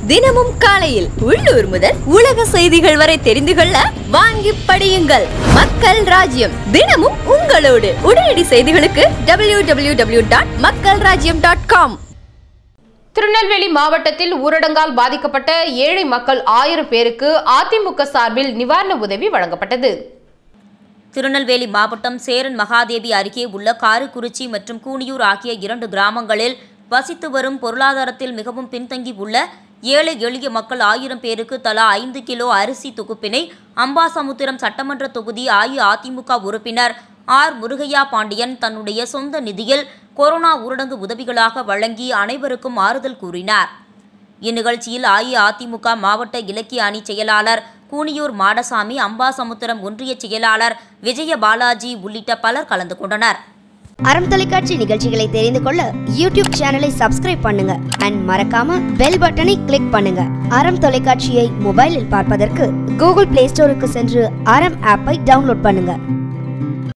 தினமும் காலையில் உள்ளூர் முதல் உலக செய்திகள் வரை தெரிந்து கொள்ள வாங்கி படியுங்கள் மக்கள் ராஜ்யம் தினமும் உங்களோடு உடனடி செய்திகளுக்கு டபிள்யூ டபிள்யூ டபிள்யூ டாட் மக்கள் ராஜ்யம் டாட் காம் திருநெல்வேலி மாவட்டத்தில் ஊரடங்கால் பாதிக்கப்பட்ட ஏழை மக்கள் ஆயிரம் பேருக்கு அதிமுக சார்பில் நிவாரண உதவி வழங்கப்பட்டது திருநெல்வேலி மாவட்டம் சேரன் மகாதேவி அருகே உள்ள காரைக்குறிச்சி மற்றும் கூனியூர் ஆகிய இரண்டு கிராமங்களில் வசித்து வரும் பொருளாதாரத்தில் மிகவும் பின்தங்கி உள்ள ஏழை எளிய மக்கள் ஆயிரம் பேருக்கு தலா ஐந்து கிலோ அரிசி தொகுப்பினை அம்பாசமுத்திரம் சட்டமன்ற தொகுதி அஇஅதிமுக உறுப்பினர் ஆர் முருகையா பாண்டியன் தன்னுடைய சொந்த நிதியில் கொரோனா ஊரடங்கு உதவிகளாக வழங்கி அனைவருக்கும் ஆறுதல் கூறினார் இந்நிகழ்ச்சியில் அஇஅதிமுக மாவட்ட இலக்கிய அணி செயலாளர் கூனியூர் மாடசாமி அம்பாசமுத்திரம் ஒன்றிய செயலாளர் விஜய பாலாஜி உள்ளிட்ட பலர் கலந்து கொண்டனர் அறம் தொலைக்காட்சி நிகழ்ச்சிகளை தெரிந்து கொள்ள யூடியூப் சேனலை சப்ஸ்கிரைப் பண்ணுங்க அண்ட் மறக்காம பெல் பட்டனை கிளிக் பண்ணுங்க அறம் தொலைக்காட்சியை மொபைலில் பார்ப்பதற்கு கூகுள் பிளே ஸ்டோருக்கு சென்று அறம் ஆப்பை டவுன்லோட் பண்ணுங்க